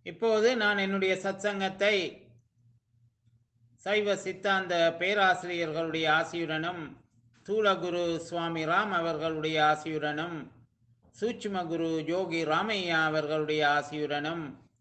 இப்போது நான் என்னுடைய சத்சங்கத்தை சைவ சித்தாந்த பேராசிரியர்களுடைய ஆசியுடனும் தூலகுரு சுவாமி ராம் அவர்களுடைய ஆசியுடனும் சூட்சும குரு யோகி ராமையா அவர்களுடைய ஆசியுடனும்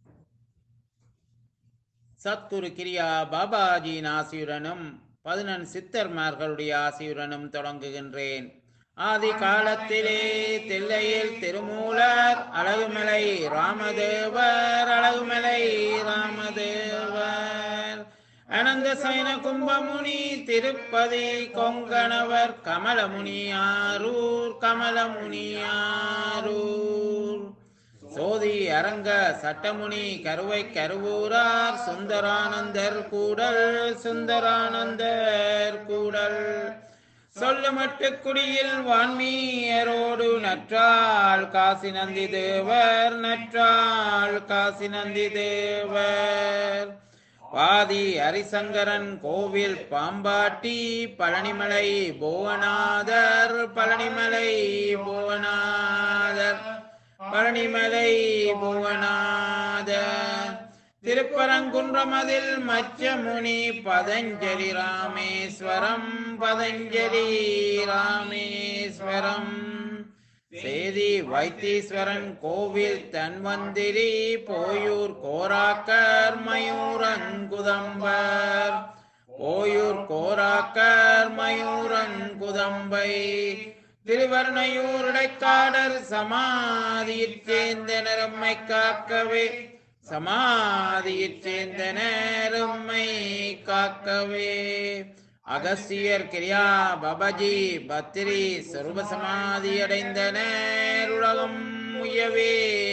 சத்குரு கிரியா பாபாஜியின் ஆசியுடனும் பதினெண் சித்தர்மார்களுடைய ஆசியுடனும் தொடங்குகின்றேன் ஆதி காலத்திலே தில்லையில் திருமூலர் அழகுமலை ராமதேவர் அழகுமலை ராமதேவர் அனந்த சைன கும்பமுனி திருப்பதி கொங்கணவர் கமலமுனி ஆரூர் கமலமுனி ஆரூர் சோதி அரங்க சட்டமுனி கருவை கருவூரார் சுந்தரானந்தர் கூடல் சுந்தரானந்தர் கூடல் சொல்லுமட்டு குடியில் வான்மீயரோடு நற்றாள் காசி நந்தி தேவர் நற்றாள் காசி நந்தி தேவர் பாதி ஹரிசங்கரன் கோவில் பாம்பாட்டி பழனிமலை புவனாதர் பழனிமலை புவனாதர் பழனிமலை புவனாதர் திருப்பரங்குன்றமதில் மச்சமுனி பதஞ்சலி ராமேஸ்வரம் பதஞ்சலி ராமேஸ்வரம் சேதி வைத்தீஸ்வரன் கோவில் தன்வந்திரி போயூர் கோராக்கர் மயூரங்குதம்பர் போயூர் கோராக்கர் மயூரங்குதம்பை திருவர்ணையூருடைக்காடர் சமாதியிற் சேர்ந்தனர் எம்மை காக்கவே சமாதியிற் சேர்ந்தனர் எம்மை காக்கவே அகஸ்தியர் கிரியா பபஜி பத்திரி சொருப சமாதி அடைந்தனர் உலகம் உயவே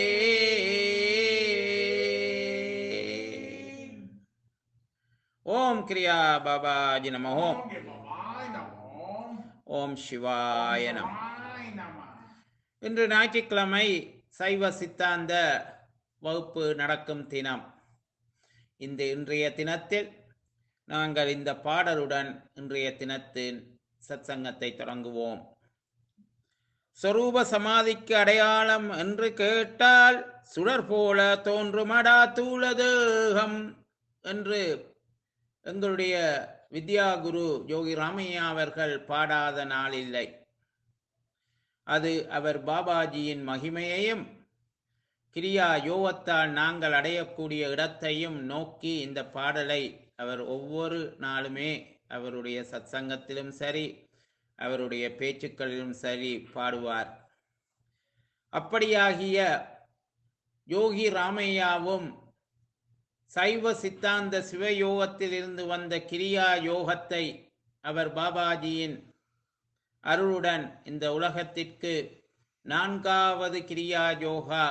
ஓம் கிரியா பாபாஜி நம ஓம் ஓம் கிருபாய் நமோ ஓம் சிவாய நம சிவாய் நம இன்று ஞாயிற்றுக்கிழமை சைவ சித்தாந்த வகுப்பு நடக்கும் தினம் இந்த இன்றைய தினத்தில் நாங்கள் இந்த பாடலுடன் இன்றைய தினத்தின் சத்சங்கத்தை தொடங்குவோம் சொரூப சமாதிக்கு அடையாளம் என்று கேட்டால் சுடர் போல தோன்றுமடா தூளதேகம் என்று எங்களுடைய வித்யாகுரு யோகி ராமையா அவர்கள் பாடாத நாள் இல்லை அது அவர் பாபாஜியின் மகிமையையும் கிரியா யோகத்தால் நாங்கள் அடையக்கூடிய இடத்தையும் நோக்கி இந்த பாடலை அவர் ஒவ்வொரு நாளுமே அவருடைய சத்சங்கத்திலும் சரி அவருடைய பேச்சுக்களிலும் சரி பாடுவார் அப்படியாகிய யோகி ராமையாவும் சைவ சித்தாந்த சிவயோகத்தில் இருந்து வந்த கிரியா யோகத்தை அவர் பாபாஜியின் அருளுடன் இந்த உலகத்திற்கு நான்காவது கிரியா யோகா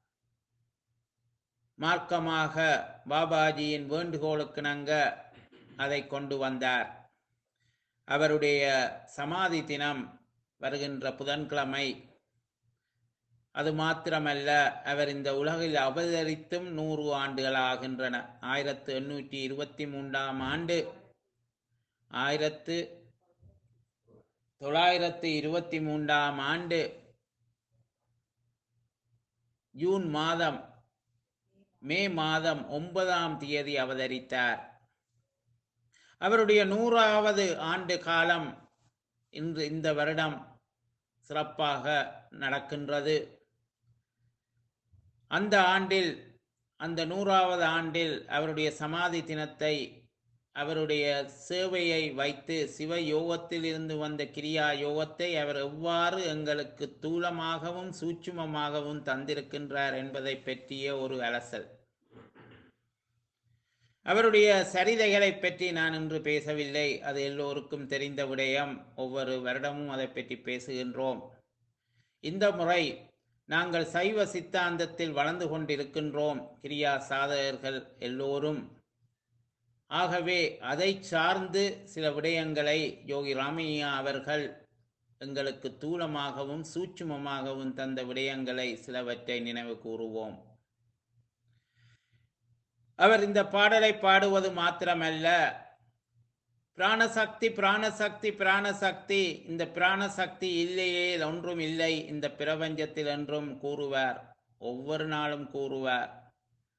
மார்க்கமாக பாபாஜியின் வேண்டுகோளுக்கிணங்க அதை கொண்டு வந்தார் அவருடைய சமாதி தினம் வருகின்ற புதன்கிழமை அது மாத்திரமல்ல அவர் இந்த உலகில் அவதரித்தும் நூறு ஆண்டுகளாகின்றன ஆயிரத்து எண்ணூற்றி இருபத்தி மூன்றாம் ஆண்டு ஆயிரத்து தொள்ளாயிரத்து இருபத்தி மூன்றாம் ஆண்டு ஜூன் மாதம் மே மாதம் ஒன்பதாம் தேதி அவதரித்தார் அவருடைய நூறாவது ஆண்டு காலம் இன்று இந்த வருடம் சிறப்பாக நடக்கின்றது அந்த ஆண்டில் அந்த நூறாவது ஆண்டில் அவருடைய சமாதி தினத்தை அவருடைய சேவையை வைத்து சிவ யோகத்தில் இருந்து வந்த கிரியா யோகத்தை அவர் எவ்வாறு எங்களுக்கு தூலமாகவும் சூட்சுமமாகவும் தந்திருக்கின்றார் என்பதை பற்றிய ஒரு அலசல் அவருடைய சரிதைகளை பற்றி நான் இன்று பேசவில்லை அது எல்லோருக்கும் தெரிந்த விடயம் ஒவ்வொரு வருடமும் அதை பற்றி பேசுகின்றோம் இந்த முறை நாங்கள் சைவ சித்தாந்தத்தில் வளர்ந்து கொண்டிருக்கின்றோம் கிரியா சாதகர்கள் எல்லோரும் ஆகவே அதை சார்ந்து சில விடயங்களை யோகி ராமையா அவர்கள் எங்களுக்கு தூளமாகவும் சூட்சுமமாகவும் தந்த விடயங்களை சிலவற்றை நினைவு கூறுவோம் அவர் இந்த பாடலை பாடுவது மாத்திரமல்ல பிராணசக்தி பிராணசக்தி பிராணசக்தி இந்த பிராணசக்தி இல்லையே ஒன்றும் இல்லை இந்த பிரபஞ்சத்தில் என்றும் கூறுவார் ஒவ்வொரு நாளும் கூறுவார்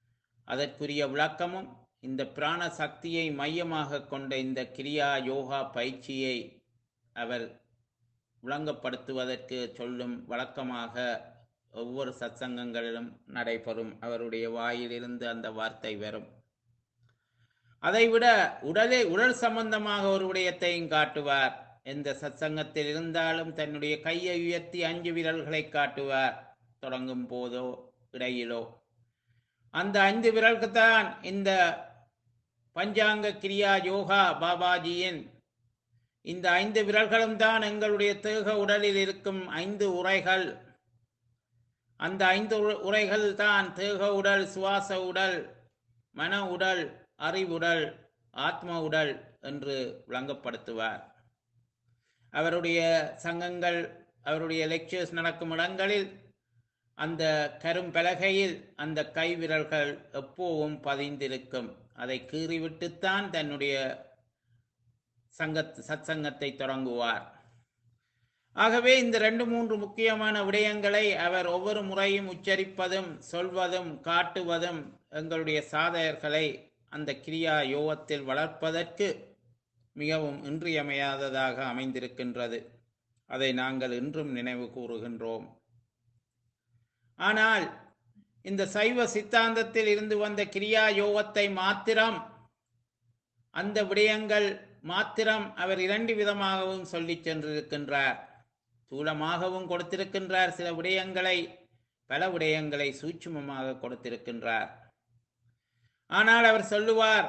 அதற்குரிய விளக்கமும் இந்த பிராண சக்தியை மையமாக கொண்ட இந்த கிரியா யோகா பயிற்சியை அவர் விளங்கப்படுத்துவதற்கு சொல்லும் வழக்கமாக ஒவ்வொரு சத்சங்கங்களிலும் நடைபெறும் அவருடைய வாயிலிருந்து அந்த வார்த்தை வரும் அதைவிட உடலை உடல் சம்பந்தமாக ஒரு விடயத்தையும் காட்டுவார் எந்த சத்சங்கத்தில் இருந்தாலும் தன்னுடைய கையை உயர்த்தி அஞ்சு விரல்களை காட்டுவார் தொடங்கும் போதோ இடையிலோ அந்த ஐந்து விரல்குத்தான் இந்த பஞ்சாங்க கிரியா யோகா பாபாஜியின் இந்த ஐந்து விரல்களும் தான் எங்களுடைய தேக உடலில் இருக்கும் ஐந்து உரைகள் அந்த ஐந்து உர- உரைகள் தான் தேக உடல் சுவாச உடல் மன உடல் அறிவுடல் ஆத்ம உடல் என்று விளங்கப்படுத்துவார் அவருடைய சங்கங்கள் அவருடைய லெக்சர்ஸ் நடக்கும் இடங்களில் அந்த கரும்பலகையில் அந்த கை விரல்கள் எப்போவும் பதிந்திருக்கும் அதை கீறிவிட்டுத்தான் தன்னுடைய சங்க சத்சங்கத்தை தொடங்குவார் ஆகவே இந்த ரெண்டு மூன்று முக்கியமான விடயங்களை அவர் ஒவ்வொரு முறையும் உச்சரிப்பதும் சொல்வதும் காட்டுவதும் எங்களுடைய சாதகர்களை அந்த கிரியா யோகத்தில் வளர்ப்பதற்கு மிகவும் இன்றியமையாததாக அமைந்திருக்கின்றது அதை நாங்கள் இன்றும் நினைவு கூறுகின்றோம் ஆனால் இந்த சைவ சித்தாந்தத்தில் இருந்து வந்த கிரியா யோகத்தை மாத்திரம் அந்த விடயங்கள் மாத்திரம் அவர் இரண்டு விதமாகவும் சொல்லிச் சென்றிருக்கின்றார் தூலமாகவும் கொடுத்திருக்கின்றார் சில விடயங்களை பல விடயங்களை சூட்சுமமாக கொடுத்திருக்கின்றார் ஆனால் அவர் சொல்லுவார்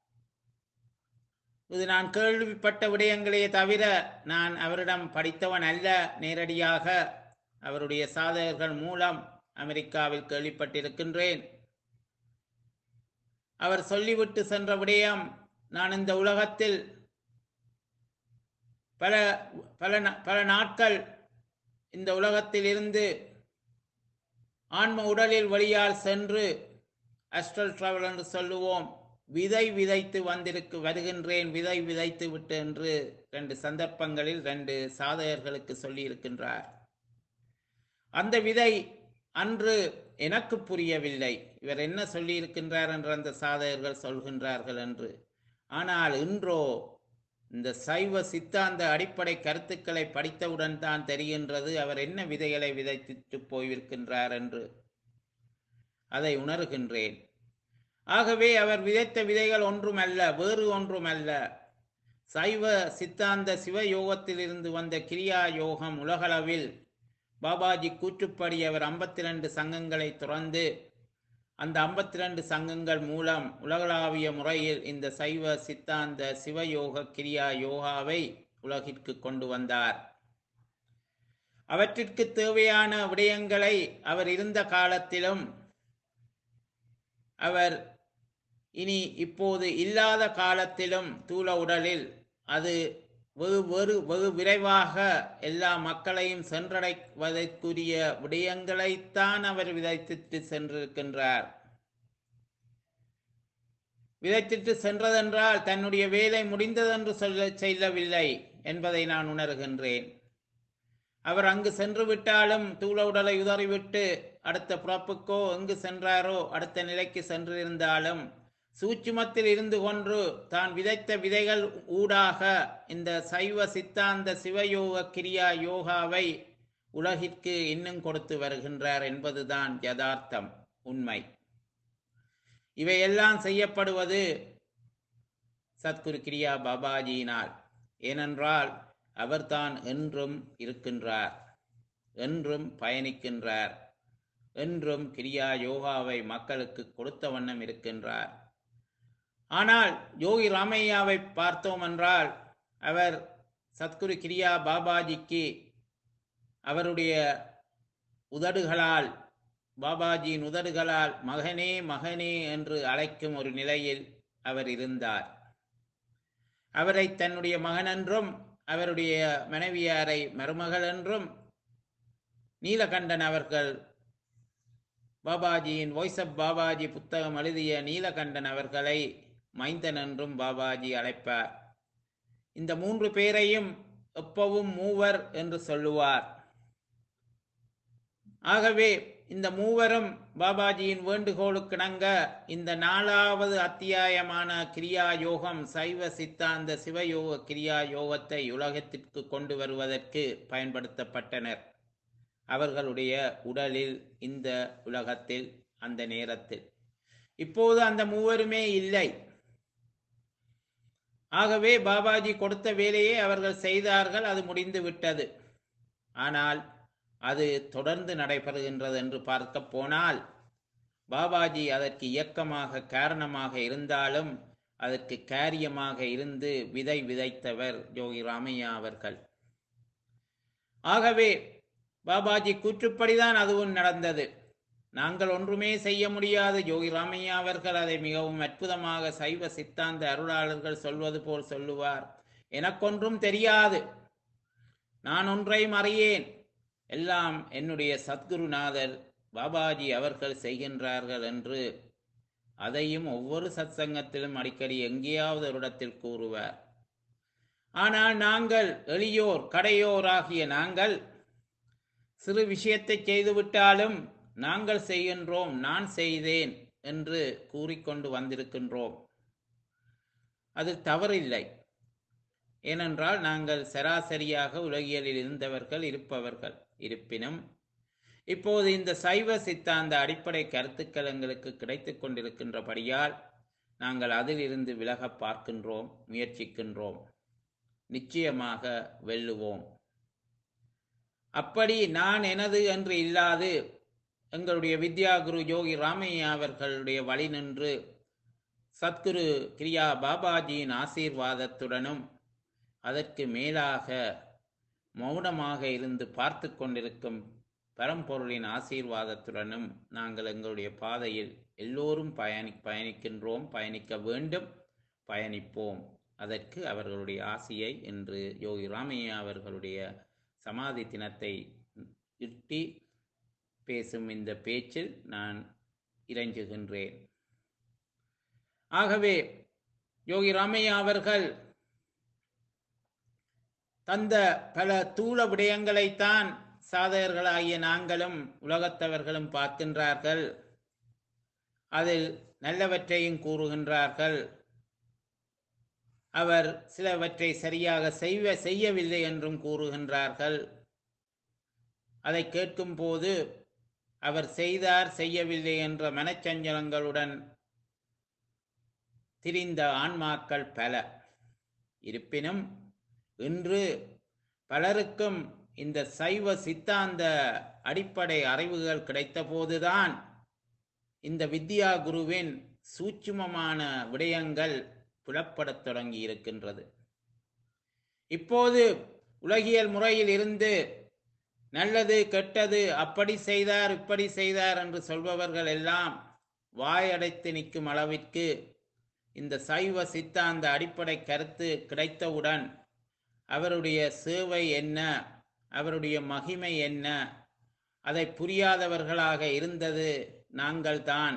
இது நான் கேள்விப்பட்ட விடயங்களே தவிர நான் அவரிடம் படித்தவன் அல்ல நேரடியாக அவருடைய சாதகர்கள் மூலம் அமெரிக்காவில் கேள்விப்பட்டிருக்கின்றேன் அவர் சொல்லிவிட்டு சென்ற விடயம் நான் இந்த உலகத்தில் பல பல நா- பல நாட்கள் இந்த உலகத்தில் இருந்து ஆன்ம உடலில் வழியால் சென்று அஸ்ட்ரல் டிராவல் என்று சொல்லுவோம் விதை விதைத்து வந்திருக்கு வருகின்றேன் விதை விதைத்து விட்டு என்று ரெண்டு சந்தர்ப்பங்களில் ரெண்டு சாதகர்களுக்கு சொல்லியிருக்கின்றார் அந்த விதை அன்று எனக்கு புரியவில்லை இவர் என்ன சொல்லியிருக்கின்றார் என்று அந்த சாதகர்கள் சொல்கின்றார்கள் என்று ஆனால் இன்றோ இந்த சைவ சித்தாந்த அடிப்படை கருத்துக்களை படித்தவுடன் தான் தெரிகின்றது அவர் என்ன விதைகளை விதைத்துட்டு போயிருக்கின்றார் என்று அதை உணர்கின்றேன் ஆகவே அவர் விதைத்த விதைகள் ஒன்றுமல்ல வேறு ஒன்றுமல்ல சைவ சித்தாந்த சிவயோகத்தில் இருந்து வந்த கிரியா யோகம் உலகளவில் பாபாஜி கூற்றுப்படி அவர் 52 ரெண்டு சங்கங்களை துறந்து அந்த 52 ரெண்டு சங்கங்கள் மூலம் உலகளாவிய முறையில் இந்த சைவ சித்தாந்த சிவயோக கிரியா யோகாவை உலகிற்கு கொண்டு வந்தார் அவற்றிற்கு தேவையான விடயங்களை அவர் இருந்த காலத்திலும் அவர் இனி இப்போது இல்லாத காலத்திலும் தூல உடலில் அது வெகு வெறு வெகு விரைவாக எல்லா மக்களையும் சென்றடைவதற்குரிய விடயங்களைத்தான் அவர் விதைத்திட்டு சென்றிருக்கின்றார் விதைத்திட்டு சென்றதென்றால் தன்னுடைய வேலை முடிந்ததென்று சொல்ல செல்லவில்லை என்பதை நான் உணர்கின்றேன் அவர் அங்கு சென்று விட்டாலும் தூள உடலை உதறிவிட்டு அடுத்த பிறப்புக்கோ எங்கு சென்றாரோ அடுத்த நிலைக்கு சென்றிருந்தாலும் சூட்சுமத்தில் இருந்து கொண்டு தான் விதைத்த விதைகள் ஊடாக இந்த சைவ சித்தாந்த சிவயோக கிரியா யோகாவை உலகிற்கு இன்னும் கொடுத்து வருகின்றார் என்பதுதான் யதார்த்தம் உண்மை இவையெல்லாம் செய்யப்படுவது சத்குரு கிரியா பாபாஜியினால் ஏனென்றால் அவர்தான் என்றும் இருக்கின்றார் என்றும் பயணிக்கின்றார் என்றும் கிரியா யோகாவை மக்களுக்கு கொடுத்த வண்ணம் இருக்கின்றார் ஆனால் யோகி ராமையாவை பார்த்தோம் என்றால் அவர் சத்குரு கிரியா பாபாஜிக்கு அவருடைய உதடுகளால் பாபாஜியின் உதடுகளால் மகனே மகனே என்று அழைக்கும் ஒரு நிலையில் அவர் இருந்தார் அவரை தன்னுடைய மகன் என்றும் அவருடைய மனைவியாரை மருமகள் என்றும் நீலகண்டன் அவர்கள் பாபாஜியின் வாய்ஸ் ஆஃப் பாபாஜி புத்தகம் எழுதிய நீலகண்டன் அவர்களை மைந்தன் என்றும் பாபாஜி அழைப்பார் இந்த மூன்று பேரையும் எப்பவும் மூவர் என்று சொல்லுவார் ஆகவே இந்த மூவரும் பாபாஜியின் வேண்டுகோளுக்கிணங்க இந்த நாலாவது அத்தியாயமான கிரியா யோகம் சைவ சித்தாந்த சிவயோக கிரியா யோகத்தை உலகத்திற்கு கொண்டு வருவதற்கு பயன்படுத்தப்பட்டனர் அவர்களுடைய உடலில் இந்த உலகத்தில் அந்த நேரத்தில் இப்போது அந்த மூவருமே இல்லை ஆகவே பாபாஜி கொடுத்த வேலையை அவர்கள் செய்தார்கள் அது முடிந்து விட்டது ஆனால் அது தொடர்ந்து நடைபெறுகின்றது என்று பார்க்க போனால் பாபாஜி அதற்கு இயக்கமாக காரணமாக இருந்தாலும் அதற்கு காரியமாக இருந்து விதை விதைத்தவர் யோகி ராமையா அவர்கள் ஆகவே பாபாஜி கூற்றுப்படிதான் அதுவும் நடந்தது நாங்கள் ஒன்றுமே செய்ய முடியாது யோகி ராமையா அவர்கள் அதை மிகவும் அற்புதமாக சைவ சித்தாந்த அருளாளர்கள் சொல்வது போல் சொல்லுவார் எனக்கொன்றும் தெரியாது நான் ஒன்றையும் அறியேன் எல்லாம் என்னுடைய சத்குருநாதர் பாபாஜி அவர்கள் செய்கின்றார்கள் என்று அதையும் ஒவ்வொரு சத்சங்கத்திலும் அடிக்கடி எங்கேயாவது ஒரு இடத்தில் கூறுவார் ஆனால் நாங்கள் எளியோர் கடையோர் ஆகிய நாங்கள் சிறு விஷயத்தை செய்துவிட்டாலும் நாங்கள் செய்கின்றோம் நான் செய்தேன் என்று கூறிக்கொண்டு வந்திருக்கின்றோம் அது தவறில்லை ஏனென்றால் நாங்கள் சராசரியாக உலகியலில் இருந்தவர்கள் இருப்பவர்கள் இருப்பினும் இப்போது இந்த சைவ சித்தாந்த அடிப்படை கருத்துக்கள் எங்களுக்கு கிடைத்துக் கொண்டிருக்கின்றபடியால் நாங்கள் அதிலிருந்து விலக பார்க்கின்றோம் முயற்சிக்கின்றோம் நிச்சயமாக வெல்லுவோம் அப்படி நான் எனது என்று இல்லாது எங்களுடைய வித்யா குரு யோகி ராமையா அவர்களுடைய வழி நின்று சத்குரு கிரியா பாபாஜியின் ஆசீர்வாதத்துடனும் அதற்கு மேலாக மௌனமாக இருந்து பார்த்து கொண்டிருக்கும் பரம்பொருளின் ஆசீர்வாதத்துடனும் நாங்கள் எங்களுடைய பாதையில் எல்லோரும் பயணி பயணிக்கின்றோம் பயணிக்க வேண்டும் பயணிப்போம் அதற்கு அவர்களுடைய ஆசையை இன்று யோகி ராமையா அவர்களுடைய சமாதி தினத்தை இட்டி பேசும் இந்த பேச்சில் நான் இறைஞ்சுகின்றேன் ஆகவே யோகி ராமையா அவர்கள் தந்த பல தூள விடயங்களைத்தான் சாதகர்களாகிய நாங்களும் உலகத்தவர்களும் பார்க்கின்றார்கள் அதில் நல்லவற்றையும் கூறுகின்றார்கள் அவர் சிலவற்றை சரியாக செய்வ செய்யவில்லை என்றும் கூறுகின்றார்கள் அதை கேட்கும் போது அவர் செய்தார் செய்யவில்லை என்ற மனச்சஞ்சலங்களுடன் திரிந்த ஆன்மாக்கள் பல இருப்பினும் இன்று பலருக்கும் இந்த சைவ சித்தாந்த அடிப்படை அறிவுகள் கிடைத்த போதுதான் இந்த வித்யா குருவின் சூட்சுமமான விடயங்கள் புலப்படத் தொடங்கி இருக்கின்றது இப்போது உலகியல் முறையில் இருந்து நல்லது கெட்டது அப்படி செய்தார் இப்படி செய்தார் என்று சொல்பவர்கள் எல்லாம் வாயடைத்து நிற்கும் அளவிற்கு இந்த சைவ சித்தாந்த அடிப்படை கருத்து கிடைத்தவுடன் அவருடைய சேவை என்ன அவருடைய மகிமை என்ன அதை புரியாதவர்களாக இருந்தது நாங்கள்தான்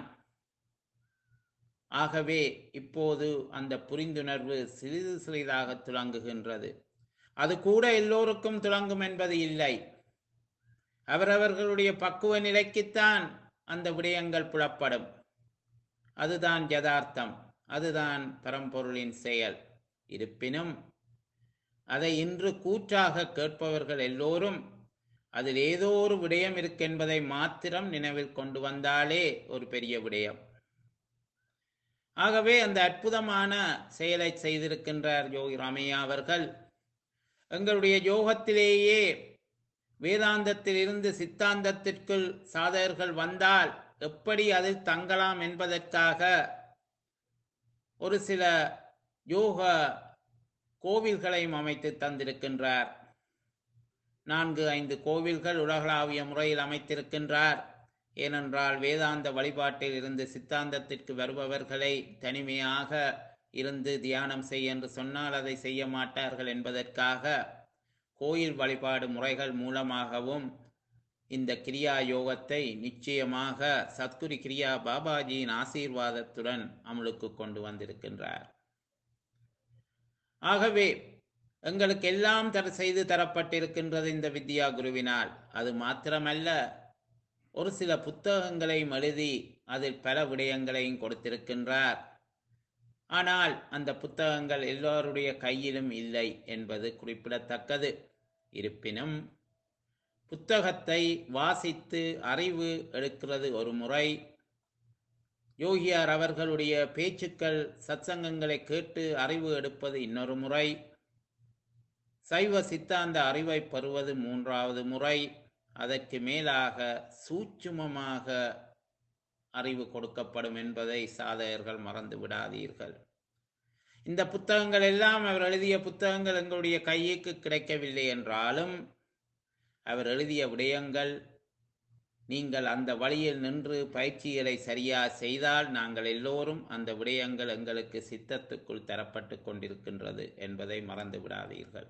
ஆகவே இப்போது அந்த புரிந்துணர்வு சிறிது சிறிதாக துளங்குகின்றது அது கூட எல்லோருக்கும் துளங்கும் என்பது இல்லை அவரவர்களுடைய பக்குவ நிலைக்குத்தான் அந்த விடயங்கள் புலப்படும் அதுதான் யதார்த்தம் அதுதான் பரம்பொருளின் செயல் இருப்பினும் அதை இன்று கூற்றாக கேட்பவர்கள் எல்லோரும் அதில் ஏதோ ஒரு விடயம் இருக்கென்பதை மாத்திரம் நினைவில் கொண்டு வந்தாலே ஒரு பெரிய விடயம் ஆகவே அந்த அற்புதமான செயலை செய்திருக்கின்றார் யோகி ராமையா அவர்கள் எங்களுடைய யோகத்திலேயே வேதாந்தத்தில் இருந்து சித்தாந்தத்திற்குள் சாதகர்கள் வந்தால் எப்படி அதில் தங்கலாம் என்பதற்காக ஒரு சில யோக கோவில்களையும் அமைத்து தந்திருக்கின்றார் நான்கு ஐந்து கோவில்கள் உலகளாவிய முறையில் அமைத்திருக்கின்றார் ஏனென்றால் வேதாந்த வழிபாட்டில் இருந்து சித்தாந்தத்திற்கு வருபவர்களை தனிமையாக இருந்து தியானம் செய் என்று சொன்னால் அதை செய்ய மாட்டார்கள் என்பதற்காக கோயில் வழிபாடு முறைகள் மூலமாகவும் இந்த கிரியா யோகத்தை நிச்சயமாக சத்குரு கிரியா பாபாஜியின் ஆசீர்வாதத்துடன் அமலுக்கு கொண்டு வந்திருக்கின்றார் ஆகவே எங்களுக்கு எல்லாம் தர செய்து தரப்பட்டிருக்கின்றது இந்த வித்யா குருவினால் அது மாத்திரமல்ல ஒரு சில புத்தகங்களையும் எழுதி அதில் பல விடயங்களையும் கொடுத்திருக்கின்றார் ஆனால் அந்த புத்தகங்கள் எல்லோருடைய கையிலும் இல்லை என்பது குறிப்பிடத்தக்கது இருப்பினும் புத்தகத்தை வாசித்து அறிவு எடுக்கிறது ஒரு முறை யோகியார் அவர்களுடைய பேச்சுக்கள் சத்சங்கங்களை கேட்டு அறிவு எடுப்பது இன்னொரு முறை சைவ சித்தாந்த அறிவை பெறுவது மூன்றாவது முறை அதற்கு மேலாக சூட்சுமமாக அறிவு கொடுக்கப்படும் என்பதை சாதகர்கள் மறந்து விடாதீர்கள் இந்த புத்தகங்கள் எல்லாம் அவர் எழுதிய புத்தகங்கள் எங்களுடைய கைக்கு கிடைக்கவில்லை என்றாலும் அவர் எழுதிய விடயங்கள் நீங்கள் அந்த வழியில் நின்று பயிற்சிகளை சரியா செய்தால் நாங்கள் எல்லோரும் அந்த விடயங்கள் எங்களுக்கு சித்தத்துக்குள் தரப்பட்டு கொண்டிருக்கின்றது என்பதை மறந்து விடாதீர்கள்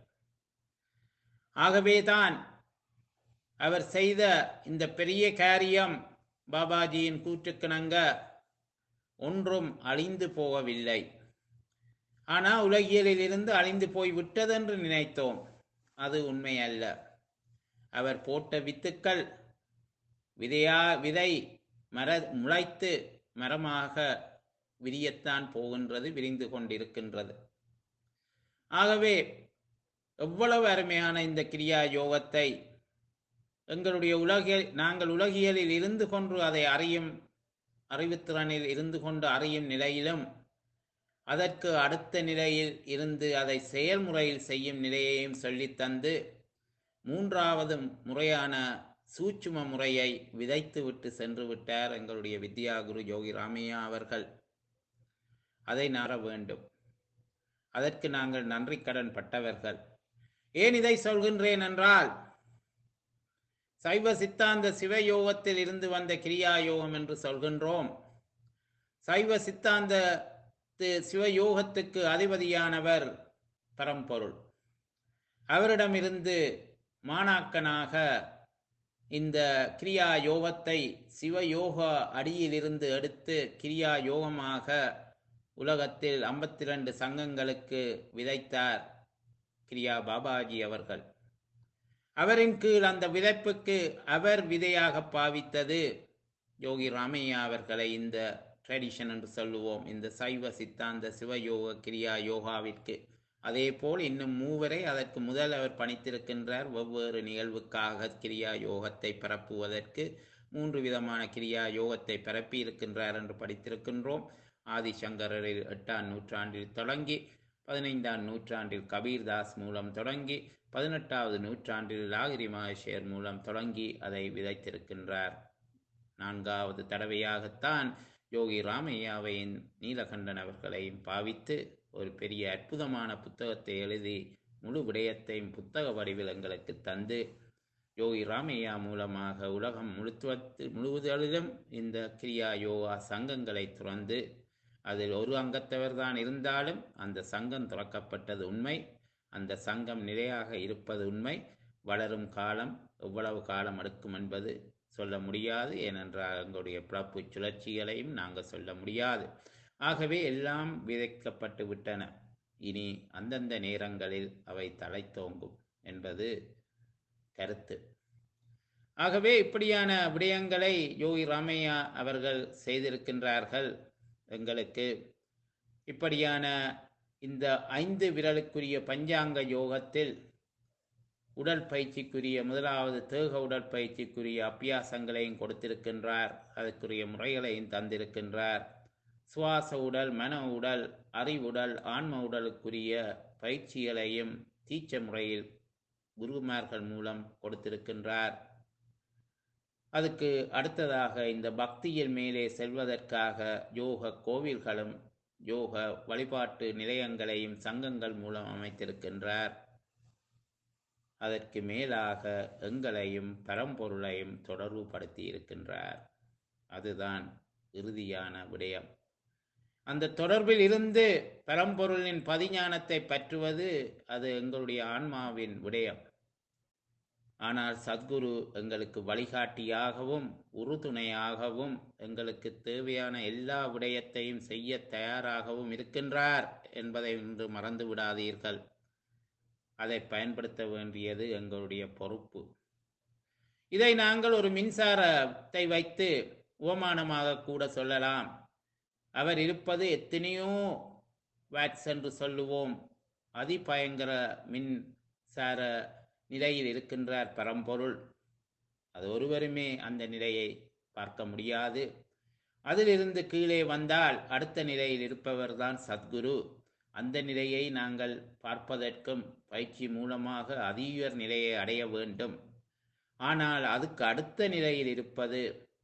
ஆகவேதான் அவர் செய்த இந்த பெரிய காரியம் பாபாஜியின் கூற்றுக்கிணங்க ஒன்றும் அழிந்து போகவில்லை ஆனால் உலகியலில் இருந்து அழிந்து போய் விட்டதென்று நினைத்தோம் அது உண்மை அல்ல அவர் போட்ட வித்துக்கள் விதையா விதை மர முளைத்து மரமாக விரியத்தான் போகின்றது விரிந்து கொண்டிருக்கின்றது ஆகவே எவ்வளவு அருமையான இந்த கிரியா யோகத்தை எங்களுடைய உலகில் நாங்கள் உலகியலில் இருந்து கொண்டு அதை அறியும் அறிவுத்திறனில் இருந்து கொண்டு அறியும் நிலையிலும் அதற்கு அடுத்த நிலையில் இருந்து அதை செயல்முறையில் செய்யும் நிலையையும் சொல்லித்தந்து மூன்றாவது முறையான சூட்சும முறையை விதைத்து விட்டு சென்று விட்டார் எங்களுடைய வித்யா குரு யோகி ராமையா அவர்கள் அதை நாட வேண்டும் அதற்கு நாங்கள் நன்றி கடன் பட்டவர்கள் ஏன் இதை சொல்கின்றேன் என்றால் சைவ சித்தாந்த சிவயோகத்தில் இருந்து வந்த கிரியா யோகம் என்று சொல்கின்றோம் சைவ சித்தாந்த சிவயோகத்துக்கு அதிபதியானவர் பரம்பொருள் அவரிடமிருந்து மாணாக்கனாக இந்த கிரியா யோகத்தை சிவயோக அடியிலிருந்து எடுத்து கிரியா யோகமாக உலகத்தில் ஐம்பத்தி ரெண்டு சங்கங்களுக்கு விதைத்தார் கிரியா பாபாஜி அவர்கள் அவரின் கீழ் அந்த விதைப்புக்கு அவர் விதையாக பாவித்தது யோகி ராமையா அவர்களை இந்த ட்ரெடிஷன் என்று சொல்லுவோம் இந்த சைவ சித்தாந்த சிவயோக கிரியா யோகாவிற்கு அதே போல் இன்னும் மூவரை அதற்கு முதல் அவர் பணித்திருக்கின்றார் வெவ்வேறு நிகழ்வுக்காக கிரியா யோகத்தை பரப்புவதற்கு மூன்று விதமான கிரியா யோகத்தை பரப்பி இருக்கின்றார் என்று படித்திருக்கின்றோம் ஆதிசங்கரில் எட்டாம் நூற்றாண்டில் தொடங்கி பதினைந்தாம் நூற்றாண்டில் கபீர்தாஸ் மூலம் தொடங்கி பதினெட்டாவது நூற்றாண்டில் லாகிரி மகேஷர் மூலம் தொடங்கி அதை விதைத்திருக்கின்றார் நான்காவது தடவையாகத்தான் யோகி ராமையாவையின் நீலகண்டன் அவர்களையும் பாவித்து ஒரு பெரிய அற்புதமான புத்தகத்தை எழுதி முழு விடயத்தையும் புத்தக வடிவில் எங்களுக்கு தந்து யோகி ராமையா மூலமாக உலகம் முழுத்துவத்து முழுவதிலும் இந்த கிரியா யோகா சங்கங்களை துறந்து அதில் ஒரு அங்கத்தவர் தான் இருந்தாலும் அந்த சங்கம் துறக்கப்பட்டது உண்மை அந்த சங்கம் நிலையாக இருப்பது உண்மை வளரும் காலம் எவ்வளவு காலம் எடுக்கும் என்பது சொல்ல முடியாது ஏனென்றால் எங்களுடைய பிறப்பு சுழற்சிகளையும் நாங்கள் சொல்ல முடியாது ஆகவே எல்லாம் விதைக்கப்பட்டு விட்டன இனி அந்தந்த நேரங்களில் அவை தலைத்தோங்கும் என்பது கருத்து ஆகவே இப்படியான விடயங்களை யோகி ராமையா அவர்கள் செய்திருக்கின்றார்கள் எங்களுக்கு இப்படியான இந்த ஐந்து விரலுக்குரிய பஞ்சாங்க யோகத்தில் உடற்பயிற்சிக்குரிய முதலாவது தேக உடற்பயிற்சிக்குரிய அபியாசங்களையும் கொடுத்திருக்கின்றார் அதற்குரிய முறைகளையும் தந்திருக்கின்றார் சுவாச உடல் மன உடல் அறிவுடல் ஆன்ம உடலுக்குரிய பயிற்சிகளையும் தீச்ச முறையில் குருமார்கள் மூலம் கொடுத்திருக்கின்றார் அதுக்கு அடுத்ததாக இந்த பக்தியின் மேலே செல்வதற்காக யோக கோவில்களும் யோக வழிபாட்டு நிலையங்களையும் சங்கங்கள் மூலம் அமைத்திருக்கின்றார் அதற்கு மேலாக எங்களையும் பரம்பொருளையும் தொடர்புபடுத்தி இருக்கின்றார் அதுதான் இறுதியான விடயம் அந்த தொடர்பில் இருந்து பரம்பொருளின் பதிஞானத்தை பற்றுவது அது எங்களுடைய ஆன்மாவின் விடயம் ஆனால் சத்குரு எங்களுக்கு வழிகாட்டியாகவும் உறுதுணையாகவும் எங்களுக்கு தேவையான எல்லா விடயத்தையும் செய்ய தயாராகவும் இருக்கின்றார் என்பதை இன்று மறந்து விடாதீர்கள் அதை பயன்படுத்த வேண்டியது எங்களுடைய பொறுப்பு இதை நாங்கள் ஒரு மின்சாரத்தை வைத்து உவமானமாக கூட சொல்லலாம் அவர் இருப்பது எத்தனையோ வாட்ஸ் என்று சொல்லுவோம் அதிபயங்கர மின்சார நிலையில் இருக்கின்றார் பரம்பொருள் அது ஒருவருமே அந்த நிலையை பார்க்க முடியாது அதிலிருந்து கீழே வந்தால் அடுத்த நிலையில் இருப்பவர்தான் சத்குரு அந்த நிலையை நாங்கள் பார்ப்பதற்கும் பயிற்சி மூலமாக அதியுயர் நிலையை அடைய வேண்டும் ஆனால் அதுக்கு அடுத்த நிலையில் இருப்பது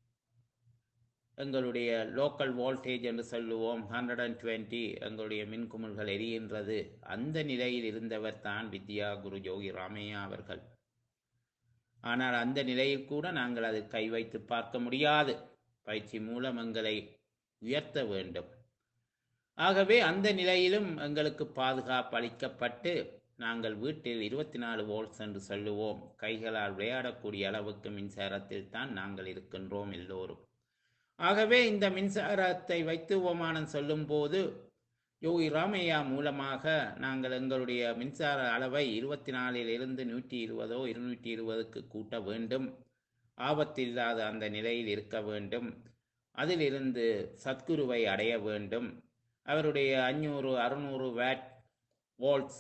எங்களுடைய லோக்கல் வோல்டேஜ் என்று சொல்லுவோம் ஹண்ட்ரட் அண்ட் டுவெண்ட்டி எங்களுடைய மின்குமிழ்கள் எரிகின்றது அந்த நிலையில் இருந்தவர் தான் வித்யா குரு யோகி ராமையா அவர்கள் ஆனால் அந்த நிலையில் கூட நாங்கள் அதை கை வைத்து பார்க்க முடியாது பயிற்சி மூலம் எங்களை உயர்த்த வேண்டும் ஆகவே அந்த நிலையிலும் எங்களுக்கு பாதுகாப்பு அளிக்கப்பட்டு நாங்கள் வீட்டில் இருபத்தி நாலு வோல்ட்ஸ் என்று சொல்லுவோம் கைகளால் விளையாடக்கூடிய அளவுக்கு மின்சாரத்தில் தான் நாங்கள் இருக்கின்றோம் எல்லோரும் ஆகவே இந்த மின்சாரத்தை வைத்து உபமானம் சொல்லும்போது யோகி ராமையா மூலமாக நாங்கள் எங்களுடைய மின்சார அளவை இருபத்தி நாலில் இருந்து நூற்றி இருபதோ இருநூற்றி இருபதுக்கு கூட்ட வேண்டும் ஆபத்தில்லாத அந்த நிலையில் இருக்க வேண்டும் அதிலிருந்து சத்குருவை அடைய வேண்டும் அவருடைய அஞ்சூறு அறுநூறு வேட் வோல்ட்ஸ்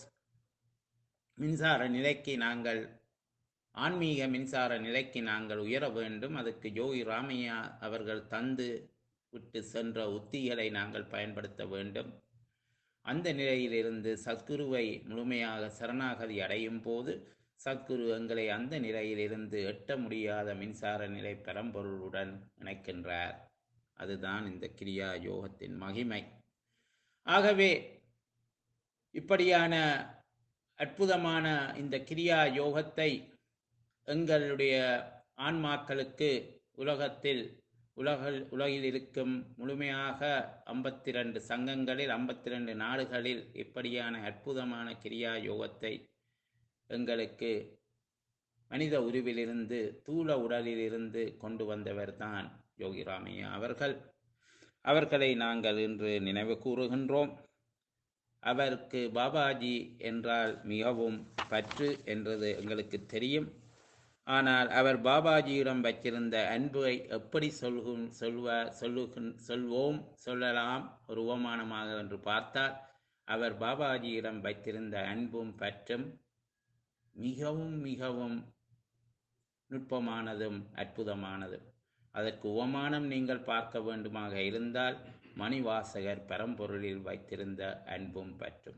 மின்சார நிலைக்கு நாங்கள் ஆன்மீக மின்சார நிலைக்கு நாங்கள் உயர வேண்டும் அதுக்கு யோகி ராமையா அவர்கள் தந்து விட்டு சென்ற உத்திகளை நாங்கள் பயன்படுத்த வேண்டும் அந்த நிலையிலிருந்து சத்குருவை முழுமையாக சரணாகதி அடையும் போது சத்குரு எங்களை அந்த நிலையிலிருந்து எட்ட முடியாத மின்சார நிலை பெரம்பொருளுடன் இணைக்கின்றார் அதுதான் இந்த கிரியா யோகத்தின் மகிமை ஆகவே இப்படியான அற்புதமான இந்த கிரியா யோகத்தை எங்களுடைய ஆன்மாக்களுக்கு உலகத்தில் உலக உலகில் இருக்கும் முழுமையாக ஐம்பத்தி ரெண்டு சங்கங்களில் ஐம்பத்தி ரெண்டு நாடுகளில் இப்படியான அற்புதமான கிரியா யோகத்தை எங்களுக்கு மனித உருவிலிருந்து தூள உடலிலிருந்து கொண்டு வந்தவர் தான் யோகி ராமையா அவர்கள் அவர்களை நாங்கள் இன்று நினைவு கூறுகின்றோம் அவருக்கு பாபாஜி என்றால் மிகவும் பற்று என்றது எங்களுக்கு தெரியும் ஆனால் அவர் பாபாஜியிடம் வைத்திருந்த அன்பை எப்படி சொல்கும் சொல்வார் சொல்லுகின் சொல்வோம் சொல்லலாம் ஒரு உபமானமாக என்று பார்த்தால் அவர் பாபாஜியிடம் வைத்திருந்த அன்பும் பற்றும் மிகவும் மிகவும் நுட்பமானதும் அற்புதமானதும் அதற்கு உபமானம் நீங்கள் பார்க்க வேண்டுமாக இருந்தால் மணிவாசகர் பரம்பொருளில் வைத்திருந்த அன்பும் பற்றும்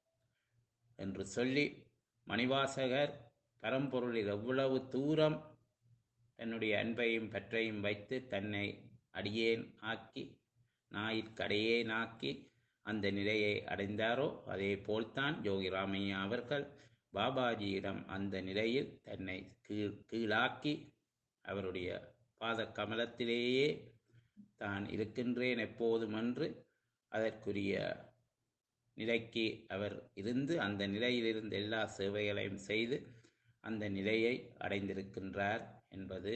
என்று சொல்லி மணிவாசகர் பரம்பொருளில் எவ்வளவு தூரம் தன்னுடைய அன்பையும் பற்றையும் வைத்து தன்னை அடியேன் ஆக்கி நாயிற்கடையேன் ஆக்கி அந்த நிலையை அடைந்தாரோ அதே போல்தான் யோகி ராமையா அவர்கள் பாபாஜியிடம் அந்த நிலையில் தன்னை கீழ் கீழாக்கி அவருடைய பாத கமலத்திலேயே தான் இருக்கின்றேன் எப்போதும் என்று அதற்குரிய நிலைக்கு அவர் இருந்து அந்த நிலையிலிருந்து எல்லா சேவைகளையும் செய்து அந்த நிலையை அடைந்திருக்கின்றார் என்பது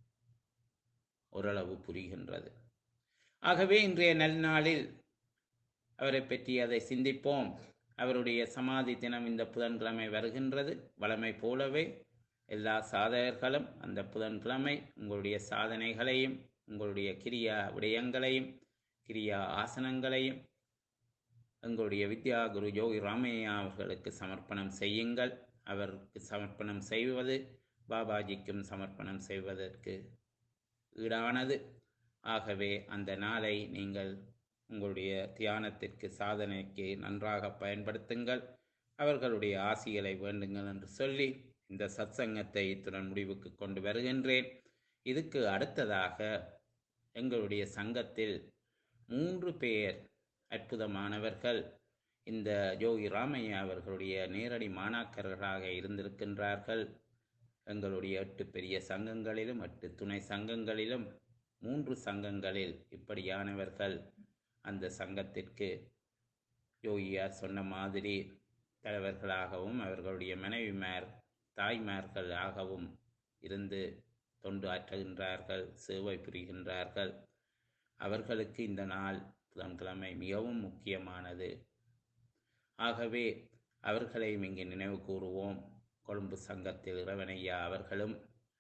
ஓரளவு புரிகின்றது ஆகவே இன்றைய நல்நாளில் அவரை பற்றி அதை சிந்திப்போம் அவருடைய சமாதி தினம் இந்த புதன்கிழமை வருகின்றது வளமை போலவே எல்லா சாதகர்களும் அந்த புதன்கிழமை உங்களுடைய சாதனைகளையும் உங்களுடைய கிரியா விடயங்களையும் கிரியா ஆசனங்களையும் எங்களுடைய வித்யா குரு யோகி ராமையா அவர்களுக்கு சமர்ப்பணம் செய்யுங்கள் அவருக்கு சமர்ப்பணம் செய்வது பாபாஜிக்கும் சமர்ப்பணம் செய்வதற்கு ஈடானது ஆகவே அந்த நாளை நீங்கள் உங்களுடைய தியானத்திற்கு சாதனைக்கு நன்றாக பயன்படுத்துங்கள் அவர்களுடைய ஆசிகளை வேண்டுங்கள் என்று சொல்லி இந்த சத்சங்கத்தை இத்துடன் முடிவுக்கு கொண்டு வருகின்றேன் இதுக்கு அடுத்ததாக எங்களுடைய சங்கத்தில் மூன்று பேர் அற்புதமானவர்கள் இந்த யோகி ராமையா அவர்களுடைய நேரடி மாணாக்கர்களாக இருந்திருக்கின்றார்கள் எங்களுடைய எட்டு பெரிய சங்கங்களிலும் எட்டு துணை சங்கங்களிலும் மூன்று சங்கங்களில் இப்படியானவர்கள் அந்த சங்கத்திற்கு யோகியார் சொன்ன மாதிரி தலைவர்களாகவும் அவர்களுடைய மனைவிமார் தாய்மார்களாகவும் இருந்து தொண்டு ஆற்றுகின்றார்கள் சேவை புரிகின்றார்கள் அவர்களுக்கு இந்த நாள் புதன்கிழமை மிகவும் முக்கியமானது ஆகவே அவர்களையும் இங்கு நினைவு கூறுவோம் கொழும்பு சங்கத்தில் இறைவனையா அவர்களும்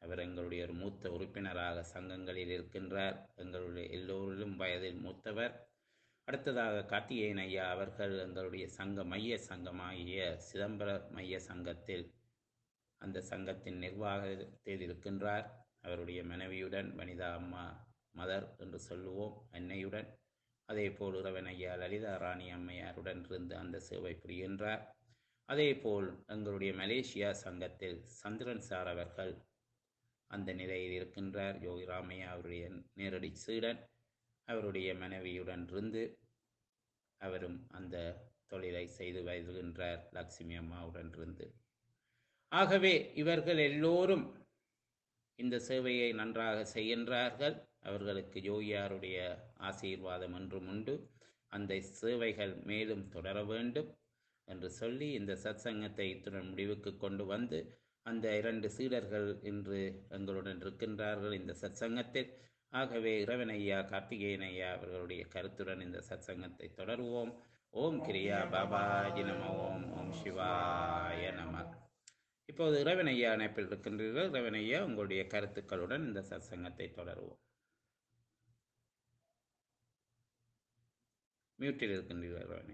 அவர் எங்களுடைய ஒரு மூத்த உறுப்பினராக சங்கங்களில் இருக்கின்றார் எங்களுடைய எல்லோரிலும் வயதில் மூத்தவர் அடுத்ததாக கார்த்திகேயன் ஐயா அவர்கள் எங்களுடைய சங்க மைய சங்கமாகிய சிதம்பர மைய சங்கத்தில் அந்த சங்கத்தின் நிர்வாகத்தில் இருக்கின்றார் அவருடைய மனைவியுடன் வனிதா அம்மா மதர் என்று சொல்லுவோம் அன்னையுடன் அதே போல் இறைவன் ஐயா லலிதா ராணி அம்மையாருடன் இருந்து அந்த சேவை புரிகின்றார் அதே போல் எங்களுடைய மலேசியா சங்கத்தில் சந்திரன் சார் அவர்கள் அந்த நிலையில் இருக்கின்றார் யோகி ராமையா அவருடைய நேரடி சீடன் அவருடைய மனைவியுடன் இருந்து அவரும் அந்த தொழிலை செய்து வருகின்றார் லக்ஷ்மி அம்மாவுடன் இருந்து ஆகவே இவர்கள் எல்லோரும் இந்த சேவையை நன்றாக செய்கின்றார்கள் அவர்களுக்கு யோகியாருடைய ஆசீர்வாதம் என்றும் உண்டு அந்த சேவைகள் மேலும் தொடர வேண்டும் என்று சொல்லி இந்த சத்சங்கத்தை இத்துடன் முடிவுக்கு கொண்டு வந்து அந்த இரண்டு சீடர்கள் இன்று எங்களுடன் இருக்கின்றார்கள் இந்த சத்சங்கத்தில் ஆகவே இறைவன் ஐயா கார்த்திகேயன் ஐயா அவர்களுடைய கருத்துடன் இந்த சத்சங்கத்தை தொடருவோம் ஓம் கிரியா பாபாஜி நம ஓம் ஓம் சிவாய நம இப்போது இறைவன் ஐயா இணைப்பில் இருக்கின்றீர்கள் இறைவன் ஐயா உங்களுடைய கருத்துக்களுடன் இந்த சத்சங்கத்தை தொடருவோம் மியூட்டில் இருக்கின்றீர்கள் இறைவனை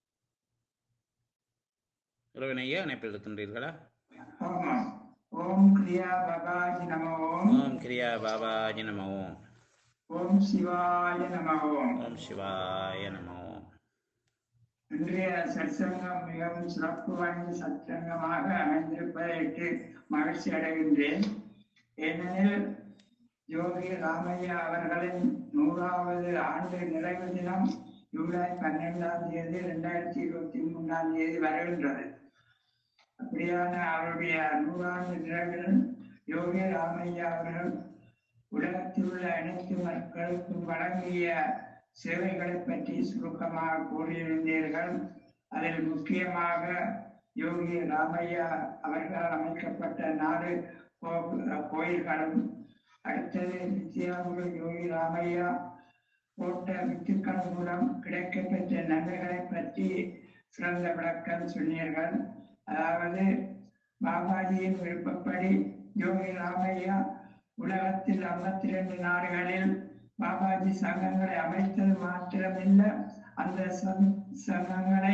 இறைவன் ஐயா இணைப்பில் இருக்கின்றீர்களா ஆமாம். ஓம் கிரியா பகாஜி நம ஓம் ஓம் கிரியா பாபாஜி நம ஓம் ஓம் சிவாய நம ஓம் ஓம் சிவாய நம ஓம் இன்றைய சற்சங்கம் மிகவும் சிறப்பு வாய்ந்த சத்சங்கமாக அமைந்திருப்பதற்கு மகிழ்ச்சி அடைகின்றேன் ஏனெனில் யோகி ராமையா அவர்களின் நூறாவது ஆண்டு நிறைவு தினம் ஜூலை பன்னெண்டாம் தேதி இரண்டாயிரத்தி இருபத்தி மூன்றாம் தேதி வருகின்றது அப்படியான அவருடைய நூறாண்டு நிறைவில் யோகி ராமையா அவர்கள் உலகத்தில் உள்ள அனைத்து மக்களுக்கும் வழங்கிய சேவைகளை பற்றி சுருக்கமாக கூறியிருந்தீர்கள் அதில் முக்கியமாக யோகி ராமையா அவர்களால் அமைக்கப்பட்ட நாடு கோ- கோயில்களும் அடுத்தது நித்யாகுரு யோகி ராமையா போட்ட வித்துக்கள் மூலம் கிடைக்கப்பெற்ற நன்மைகளை பற்றி சிறந்த விளக்கம் சொன்னீர்கள் அதாவது பாபாஜியின் விருப்பப்படி யோகி ராமையா உலகத்தில் ஐம்பத்தி ரெண்டு நாடுகளில் பாபாஜி சங்கங்களை அமைத்தது மாத்திரமில்லை அந்த சங்- சங்கங்களை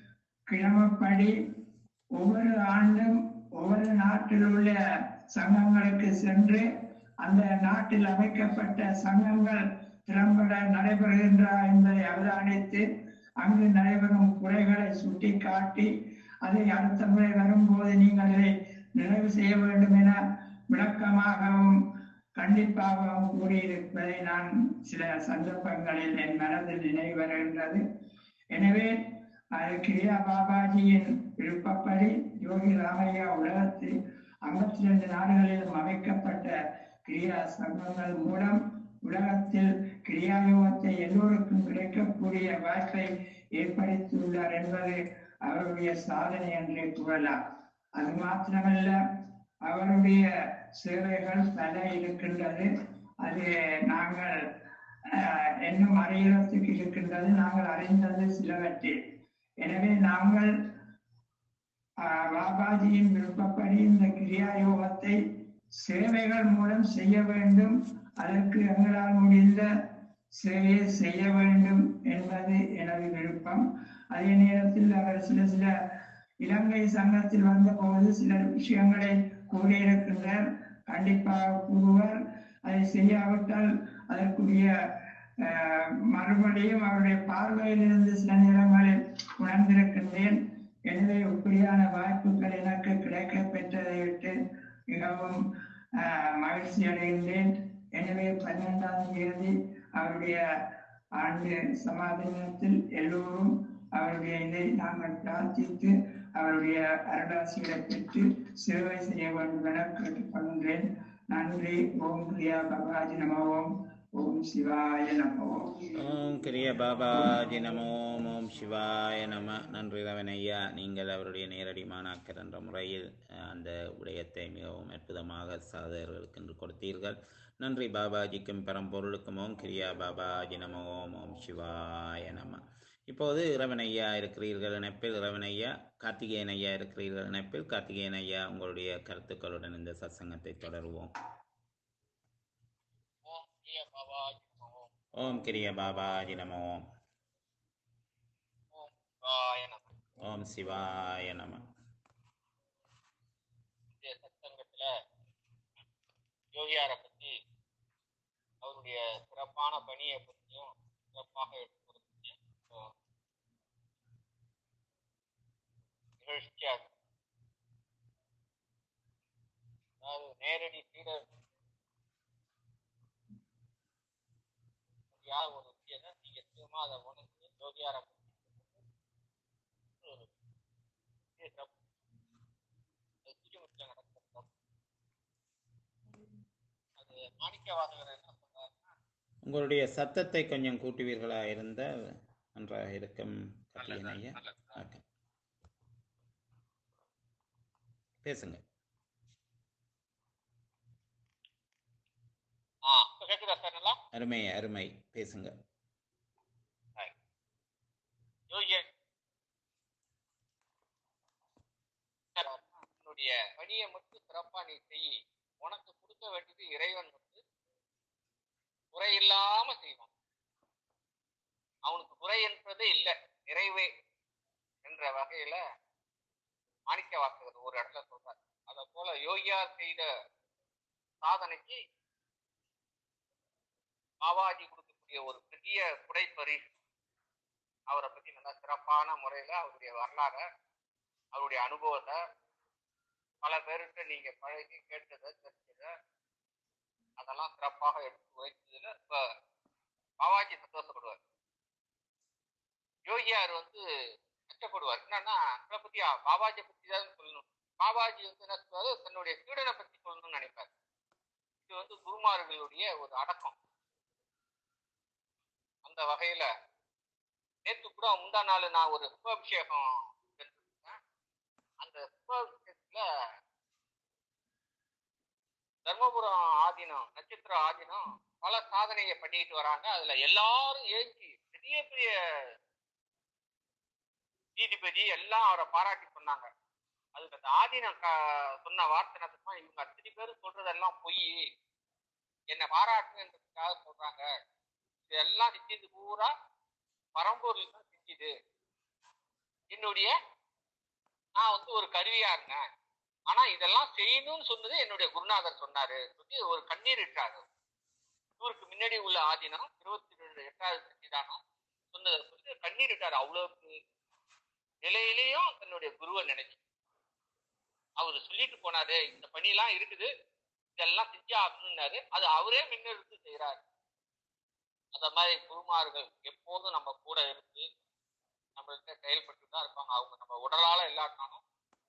கிழமைப்படி ஒவ்வொரு ஆண்டும் ஒவ்வொரு நாட்டில் உள்ள சங்கங்களுக்கு சென்று அந்த நாட்டில் அமைக்கப்பட்ட சங்கங்கள் திறம்பட நடைபெறுகின்றா என்பதை அவதானித்து அங்கு நடைபெறும் குறைகளை சுட்டிக்காட்டி அதை அடுத்த முறை வரும்போது நீங்கள் இதை நிறைவு செய்ய வேண்டும் என விளக்கமாகவும் கண்டிப்பாகவும் கூறியிருப்பதை நான் சில சந்தர்ப்பங்களில் என் மனதில் நினைவு வருகின்றது எனவே அது கிரியா பாபாஜியின் விருப்பப்படி யோகி ராமையா உலகத்தில் ஐம்பத்தி ரெண்டு நாடுகளிலும் அமைக்கப்பட்ட கிரியா சங்கங்கள் மூலம் உலகத்தில் கிரியா யோகத்தை எல்லோருக்கும் கிடைக்கக்கூடிய வாய்ப்பை ஏற்படுத்தியுள்ளார் என்பது அவருடைய சாதனை என்றே கூறலாம் அது மாத்திரமல்ல அவருடைய சேவைகள் பல இருக்கின்றது அது நாங்கள் ஆஹ், இன்னும் அறியறதுக்கு இருக்கின்றது நாங்கள் அறிந்தது சிலவற்றில் எனவே நாங்கள் ஆஹ், பாபாஜியின் விருப்பப்படி இந்த கிரியா யோகத்தை சேவைகள் மூலம் செய்ய வேண்டும் அதற்கு எங்களால் முடிந்த சேவையை செய்ய வேண்டும் என்பது எனது விருப்பம் அதே நேரத்தில் அவர் சில சில இலங்கை சங்கத்தில் வந்தபோது சில விஷயங்களை கூறியிருக்கின்றார் கண்டிப்பாக கூறுவார் அதை செய்யாவிட்டால் அதற்குரிய ஆஹ், மறுபடியும் அவருடைய பார்வையிலிருந்து சில நேரங்களில் உணர்ந்திருக்கின்றேன் எனவே இப்படியான வாய்ப்புகள் எனக்கு கிடைக்க பெற்றதை விட்டு மிகவும் ஆஹ், மகிழ்ச்சி அடைகின்றேன் எனவே பன்னெண்டாம் தேதி அவருடைய ஆண்டு சமாதானத்தில் எல்லோரும் அவருடைய இதை நாங்கள் பிரார்த்தித்து அவருடைய அருளாசிகளை பெற்று சேவை செய்ய வேண்டும் என கேட்டுக்கொள்கின்றேன் நன்றி ஓம் பிரியா பகவாஜி நம ஓம் ஓம் சிவாய நம ஓம் ஓம் கிரிய பாபாஜி நமோ ஓம் சிவாய நம நன்றி ரவன் ஐயா நீங்கள் அவருடைய நேரடி மாணாக்கர் என்ற முறையில் அஹ், அந்த விடயத்தை மிகவும் அற்புதமாக சாதகர்களுக்கு என்று கொடுத்தீர்கள் நன்றி பாபாஜிக்கும் பரம்பொருளுக்கும் ஓம் கிரியா பாபாஜி நமோ ஓம் ஓம் சிவாய நம இப்போது இறைவன் ஐயா இருக்கிறீர்கள் இணைப்பில் இறைவன் ஐயா கார்த்திகேயன் ஐயா இருக்கிறீர்கள் இணைப்பில் கார்த்திகேயன் ஐயா உங்களுடைய கருத்துக்களுடன் இந்த சத்சங்கத்தை தொடருவோம் ஓம் பிரிய பாபாஜி நமோ ஓம் கிரிய பாபாஜி நமோ ஓம் ஓம் சிவாய நம ஓம் சிவாய நம இந்த சத்சங்கத்துல யோகியாரை பத்தி அவருடைய சிறப்பான பணியை பற்றியும் சிறப்பாக எடுத்து கொடுத்து நிகழ்ச்சியா இருக்கு. அதாவது நேரடி சீடர் யார் ஒரு விஷயத்தை நீங்க சுயமா அதை உணர்ந்து யோகியாரை பத்தி ஒரு பெரிய சிறப்பு. அது சீக்கிரத்துல நடக்கிற சிறப்பு. அது மாணிக்கவாசகர் என்ன சொல்றாருன்னா உங்களுடைய சத்தத்தை கொஞ்சம் கூட்டுவீர்களா இருந்தால் நன்றாக இருக்கும் கார்த்திகேயன் ஐயா நல்லது. ஓகே பேசுங்க ஆ இப்ப கேக்குதா சார் நல்லா அருமை அருமை பேசுங்க யோகியர் உன்னுடைய பணியை மட்டும் சிறப்பா நீ செய் உனக்கு கொடுக்க வேண்டியது இறைவன் வந்து குறையில்லாம செய்வான் அவனுக்கு குறை என்பதே இல்லை நிறைவே என்ற வகையில மாணிக்க வாசகர் ஒரு இடத்துல சொல்றார் அத போல யோகியார் செய்த சாதனைக்கு பாபாஜி கொடுக்கக்கூடிய ஒரு பெரிய குடைப்பரிசு அவரை பத்தி நல்லா சிறப்பான முறையில அவருடைய வரலாறை அவருடைய அனுபவத்தை பல பேர்கிட்ட நீங்க பழகி கேட்டதை தெரிஞ்சதை அதெல்லாம் சிறப்பாக எடுத்து வைத்ததுல இப்ப பாபாஜி சந்தோஷப்படுவார் யோகியார் வந்து கஷ்டப்படுவார் என்னன்னா இதை பத்தி பாபாஜி பத்தி தான் சொல்லணும் பாபாஜி வந்து என்ன சொல்றாரு தன்னுடைய சீடனை பத்தி சொல்லணும்னு நினைப்பார் இது வந்து குருமார்களுடைய ஒரு அடக்கம் அந்த வகையில நேற்று கூட முந்தா நாள் நான் ஒரு சுபாபிஷேகம் சென்றிருந்தேன் அந்த சுபாபிஷேகத்துல தர்மபுரம் ஆதீனம் நட்சத்திர ஆதீனம் பல சாதனையை பண்ணிட்டு வராங்க அதுல எல்லாரும் ஏற்றி பெரிய பெரிய நீதிபதி எல்லாம் அவரை பாராட்டி சொன்னாங்க அதுக்கு அந்த ஆதீனம் க- சொன்ன வார்த்தை என்ன தெரியுமா? இவங்க அத்தனை பேரும் சொல்றதெல்லாம் பொய் என்னை பாராட்டுன்றதுக்காக சொல்றாங்க இதெல்லாம் செஞ்சது பூரா பரம்பூரில் தான் செஞ்சுது என்னுடைய நான் வந்து ஒரு கருவியா இருந்தேன் ஆனா இதெல்லாம் செய்யணும்னு சொன்னது என்னுடைய குருநாதர் சொன்னாரு சொல்லி ஒரு கண்ணீர் இட்டாரு இவருக்கு முன்னாடி உள்ள ஆதீனம் இருபத்தி ரெண்டு எட்டாவது சன்னிதானம் சொன்னதை சொல்லி கண்ணீர் இட்டாரு அவ்வளவுக்கு நிலையிலையும் தன்னுடைய குருவை நினைச்சு அவர் சொல்லிட்டு போனாரு இந்த பணியெல்லாம் இருக்குது இதெல்லாம் செஞ்சு ஆகணும்னாரு அது அவரே முன்னெடுத்து செய்யறாரு அந்த மாதிரி குருமார்கள் எப்போதும் நம்ம கூட இருந்து நம்மள்கிட்ட செயல்பட்டு தான் இருப்பாங்க அவங்க நம்ம உடலால இல்லாட்டாலும்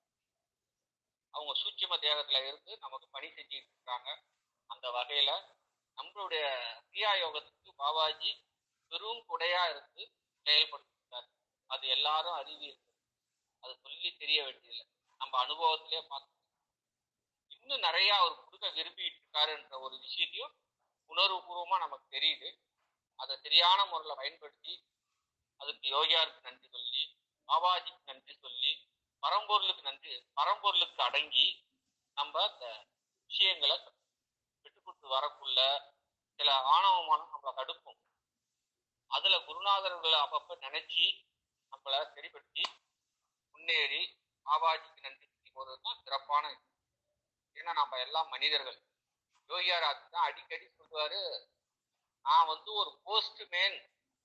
அவங்க சூட்சும தேகத்துல இருந்து நமக்கு பணி செஞ்சுட்டு இருக்காங்க அந்த வகையில நம்மளுடைய கிரியா யோகத்துக்கு பாபாஜி பெரும் கொடையா இருந்து செயல்படுத்திருக்காரு அது எல்லாரும் அறிவி இருக்கு அது சொல்லி தெரிய வேண்டியதில்லை நம்ம அனுபவத்திலே பார்த்து இன்னும் நிறைய அவர் கொடுக்க விரும்பிட்டு இருக்காருன்ற ஒரு விஷயத்தையும் உணர்வுபூர்வமா நமக்கு தெரியுது அதை சரியான முறையில் பயன்படுத்தி அதுக்கு யோகியாருக்கு நன்றி சொல்லி பாபாஜிக்கு நன்றி சொல்லி பரம்பொருளுக்கு நன்றி பரம்பொருளுக்கு அடங்கி நம்ம அந்த விஷயங்களை விட்டுக்கொண்டு வரக்குள்ள சில ஆணவமானம் நம்மளை தடுக்கும் அதுல குருநாதர்களை அப்பப்ப நினைச்சு நம்மளை சரிப்படுத்தி முன்னேறி பாபாஜிக்கு நன்றி சொல்லி போறதுதான் சிறப்பான இது. ஏன்னா நம்ம எல்லாம் மனிதர்கள் யோகியார் அதுதான் அடிக்கடி சொல்லுவாரு நான் வந்து ஒரு போஸ்ட் மேன்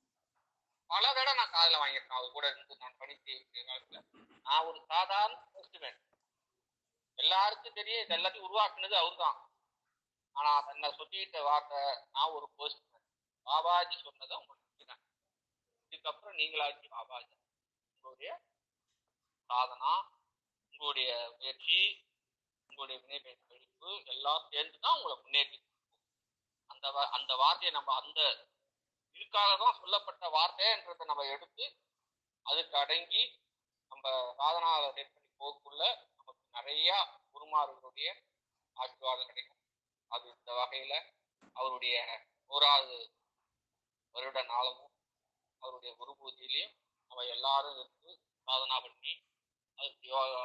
பல தடவை நான் காதுல வாங்கியிருக்கேன் அவர் கூட இருந்து நான் பணி செய்ய காலத்துல நான் ஒரு சாதாரண போஸ்ட் மேன் எல்லாருக்கும் தெரியும் இது எல்லாத்தையும் உருவாக்குனது அவர்தான் ஆனா தன்னை சொல்லிட்ட வார்த்தை நான் ஒரு போஸ்ட் மேன் பாபாஜி சொன்னதை உங்களுக்கு நான் இதுக்கப்புறம் நீங்களாச்சு பாபாஜி உங்களுடைய சாதனா உங்களுடைய முயற்சி உங்களுடைய வினைபயன் கழிப்பு எல்லாம் சேர்ந்து தான் உங்களை முன்னேற்றி அந்த வா- அந்த வார்த்தையை நம்ம அந்த இதுக்காக தான் சொல்லப்பட்ட வார்த்தைன்றதை நம்ம எடுத்து அதுக்கு அடங்கி நம்ம சாதனாவில் செட் பண்ணி போகக்குள்ள நமக்கு நிறைய குருமார்களுடைய ஆசீர்வாதம் கிடைக்கும் அது இந்த வகையில அவருடைய நூறாவது வருட நாளமும் அவருடைய குரு பூஜையிலையும் நம்ம எல்லாரும் இருந்து சாதனா பண்ணி அதுக்கு யோகா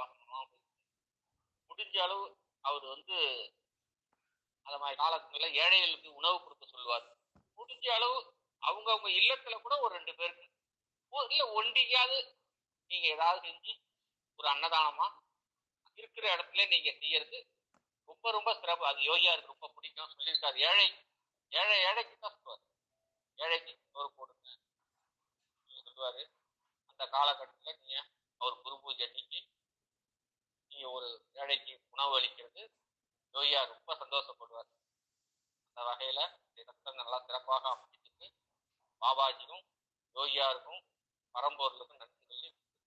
முடிஞ்ச அளவு அவர் வந்து அந்த மாதிரி காலத்துல ஏழைகளுக்கு உணவு கொடுக்க சொல்லுவார் முடிஞ்ச அளவு அவங்கவுங்க இல்லத்துல கூட ஒரு ரெண்டு பேருக்கு ஒ- இல்ல ஒண்டிக்காவது நீங்க ஏதாவது செஞ்சு ஒரு அன்னதானமா இருக்கிற இடத்துல நீங்க செய்யறது ரொம்ப ரொம்ப சிறப்பு அது யோகியாருக்கு ரொம்ப பிடிக்கும் சொல்லியிருக்காரு ஏழை ஏழை ஏழைக்கு தான் சொல்லுவார் ஏழைக்கு சோறு போடுங்க சொல்லி சொல்லுவாரு அந்த காலகட்டத்துல நீங்க அவர் குரு பூஜை அன்னைக்கு நீங்க ஒரு ஏழைக்கு உணவு அளிக்கிறது யோகியா ரொம்ப சந்தோஷப்படுவார் அந்த வகையில இந்த சத்தம் நல்லா சிறப்பாக அமைச்சிட்டு பாபாஜிக்கும் யோகியாருக்கும் பரம்பொருளுக்கும் நன்றி சொல்லி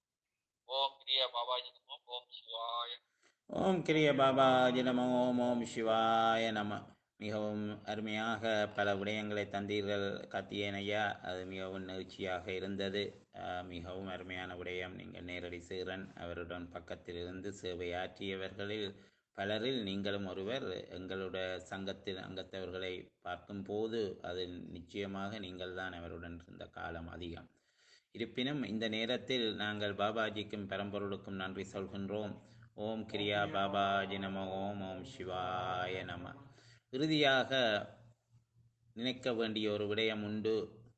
ஓம் கிரிய பாபாஜி நமோ ஓம் சிவாய ஓம் கிரிய பாபாஜி நம ஓம் ஓம் சிவாய நம மிகவும் அருமையாக பல விடயங்களை தந்தீர்கள் கார்த்திகேயன் ஐயா அது மிகவும் நெகிழ்ச்சியாக இருந்தது ஆஹ் மிகவும் அருமையான விடயம் நீங்கள் நேரடி சேரன் அவருடன் பக்கத்தில் இருந்து சேவை ஆற்றியவர்களில் பலரில் நீங்களும் ஒருவர் எங்களோட சங்கத்தில் அங்கத்தவர்களை பார்க்கும்போது அது நிச்சயமாக நீங்கள் தான் அவருடன் இருந்த காலம் அதிகம் இருப்பினும் இந்த நேரத்தில் நாங்கள் பாபாஜிக்கும் பரம்பொருளுக்கும் நன்றி சொல்கின்றோம் ஓம் கிரியா பாபாஜி நம ஓம் ஓம் சிவாய நம இறுதியாக நினைக்க வேண்டிய ஒரு விடயம் உண்டு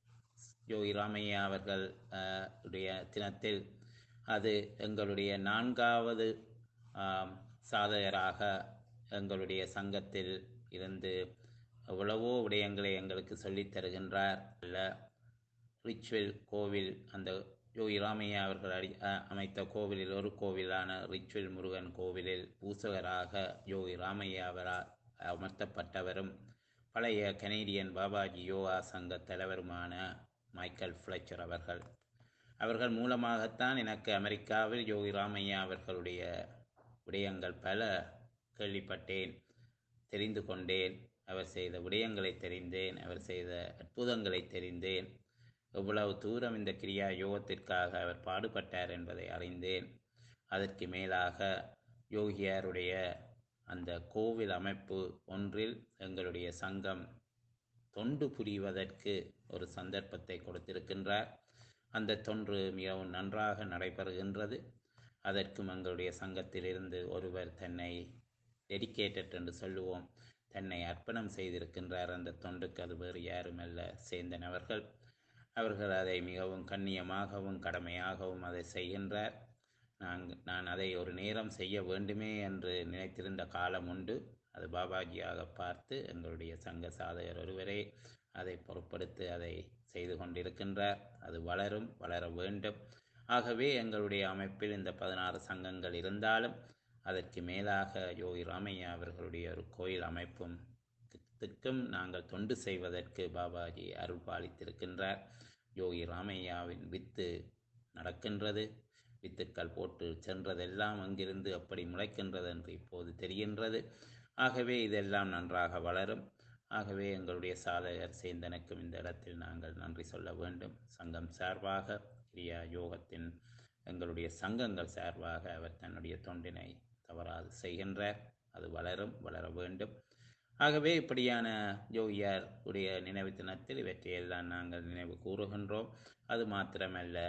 யோகி ராமையா அவர்கள் ஆஹ், உடைய தினத்தில் அது எங்களுடைய நான்காவது ஆம், சாதகராக எங்களுடைய சங்கத்தில் இருந்து எவ்வளவோ விடயங்களை எங்களுக்கு சொல்லித் தருகின்றார் அல்ல ரிச்சுவல் கோவில் அந்த யோகி ராமையா அவர்கள் அடி அ- அமைத்த கோவிலில் ஒரு கோவிலான ரிச்சுவல் முருகன் கோவிலில் பூசகராக யோகி ராமையா அவரால் அமர்த்தப்பட்டவரும் பழைய கனேடியன் பாபாஜி யோகா சங்க தலைவருமான மைக்கேல் ஃப்ளெச்சர் அவர்கள் அவர்கள் மூலமாகத்தான் எனக்கு அமெரிக்காவில் யோகி ராமையா அவர்களுடைய விடயங்கள் பல கேள்விப்பட்டேன் தெரிந்து கொண்டேன் அவர் செய்த விடயங்களை தெரிந்தேன் அவர் செய்த அற்புதங்களை தெரிந்தேன் எவ்வளவு தூரம் இந்த கிரியா யோகத்திற்காக அவர் பாடுபட்டார் என்பதை அறிந்தேன் அதற்கு மேலாக யோகியாருடைய அந்த கோவில் அமைப்பு ஒன்றில் எங்களுடைய சங்கம் தொண்டு புரிவதற்கு ஒரு சந்தர்ப்பத்தை கொடுத்திருக்கின்றார் அந்த தொன்று மிகவும் நன்றாக நடைபெறுகின்றது அதற்கும் எங்களுடைய சங்கத்திலிருந்து ஒருவர் தன்னை டெடிகேட்டட் என்று சொல்லுவோம் தன்னை அர்ப்பணம் செய்திருக்கின்றார் அந்த தொண்டுக்கு அது வேறு யாருமல்ல சேந்தன் அவர்கள் அவர்கள் அதை மிகவும் கண்ணியமாகவும் கடமையாகவும் அதை செய்கின்றார் நான் நான் அதை ஒரு நேரம் செய்ய வேண்டுமே என்று நினைத்திருந்த காலம் உண்டு அது பாபாஜியாக பார்த்து எங்களுடைய சங்க சாதகர் ஒருவரே அதை பொருட்படுத்தி அதை செய்து கொண்டிருக்கின்றார் அது வளரும் வளர வேண்டும் ஆகவே எங்களுடைய அமைப்பில் இந்த பதினாறு சங்கங்கள் இருந்தாலும் அதற்கு மேலாக யோகி ராமையா அவர்களுடைய ஒரு கோயில் அமைப்பும் திக்கும் நாங்கள் தொண்டு செய்வதற்கு பாபாஜி அருள் பாலித்திருக்கின்றார் யோகி ராமையாவின் வித்து நடக்கின்றது வித்துக்கள் போட்டு சென்றதெல்லாம் அங்கிருந்து அப்படி முளைக்கின்றது என்று இப்போது தெரிகின்றது ஆகவே இதெல்லாம் நன்றாக வளரும் ஆகவே எங்களுடைய சாதகர் சேந்தனுக்கும் இந்த இடத்தில் நாங்கள் நன்றி சொல்ல வேண்டும் சங்கம் சார்பாக கிரியா யோகத்தின் எங்களுடைய சங்கங்கள் சார்பாக அவர் தன்னுடைய தொண்டினை தவறாது செய்கின்றார் அது வளரும் வளர வேண்டும் ஆகவே இப்படியான யோகியார் உடைய நினைவு தினத்தில் இவற்றையெல்லாம் நாங்கள் நினைவு கூறுகின்றோம் அது மாத்திரமல்ல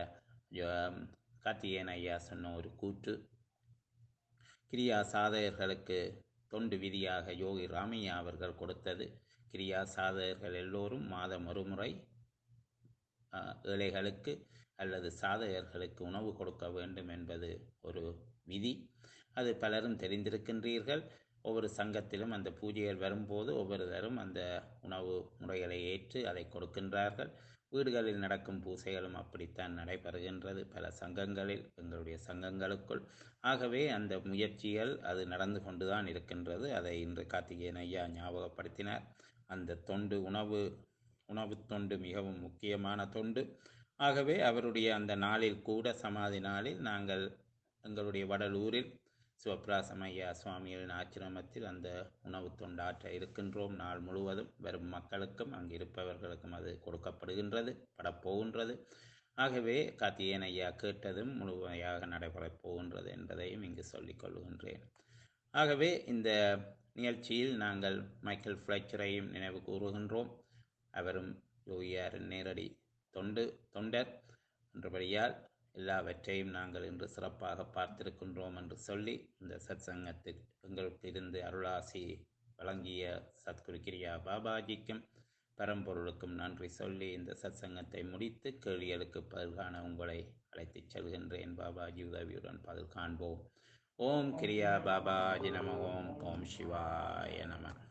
யோ- கார்த்திகேயன் ஐயா சொன்ன ஒரு கூற்று கிரியா சாதகர்களுக்கு தொண்டு விதியாக யோகி ராமையா அவர்கள் கொடுத்தது கிரியா சாதகர்கள் எல்லோரும் மாதம் ஒரு முறை ஆஹ், ஏழைகளுக்கு அல்லது சாதகர்களுக்கு உணவு கொடுக்க வேண்டும் என்பது ஒரு விதி அது பலரும் தெரிந்திருக்கின்றீர்கள் ஒவ்வொரு சங்கத்திலும் அந்த பூஜைகள் வரும்போது ஒவ்வொருத்தரும் அந்த உணவு முறைகளை ஏற்று அதை கொடுக்கின்றார்கள் வீடுகளில் நடக்கும் பூசைகளும் அப்படித்தான் நடைபெறுகின்றது பல சங்கங்களில் எங்களுடைய சங்கங்களுக்குள் ஆகவே அந்த முயற்சிகள் அது நடந்து கொண்டுதான் இருக்கின்றது அதை இன்று கார்த்திகேயன் ஐயா ஞாபகப்படுத்தினார் அந்த தொண்டு உணவு உணவு தொண்டு மிகவும் முக்கியமான தொண்டு ஆகவே அவருடைய அந்த நாளில் கூட சமாதி நாளில் நாங்கள் எங்களுடைய வடலூரில் சிவபிராசம் ஐயா சுவாமிகளின் ஆச்சிரமத்தில் அந்த உணவு தொண்டாற்ற இருக்கின்றோம் நாள் முழுவதும் வரும் மக்களுக்கும் அங்கு இருப்பவர்களுக்கும் அது கொடுக்கப்படுகின்றது படப்போகின்றது ஆகவே கார்த்திகேயன் ஐயா கேட்டதும் முழுமையாக நடைபெறப் போகின்றது என்பதையும் இங்கு சொல்லிக் கொள்கின்றேன் ஆகவே இந்த நிகழ்ச்சியில் நாங்கள் மைக்கேல் ஃப்ளைச்சரையும் நினைவு கூறுகின்றோம் அவரும் யோகியாரின் நேரடி தொண்டு தொண்டர் என்றபடியால் எல்லாவற்றையும் நாங்கள் இன்று சிறப்பாக பார்த்திருக்கின்றோம் என்று சொல்லி இந்த சத்சங்கத்தில் எங்களுக்கு இருந்து அருளாசி வழங்கிய சத்குரு கிரியா பாபாஜிக்கும் பரம்பொருளுக்கும் நன்றி சொல்லி இந்த சத்சங்கத்தை முடித்து கேள்விகளுக்கு பதில் காண உங்களை அழைத்துச் செல்கின்றேன் பாபாஜி உதவியுடன் பதில் காண்போம் ஓம் கிரியா பாபாஜி நம ஓம் ஓம் சிவாய நம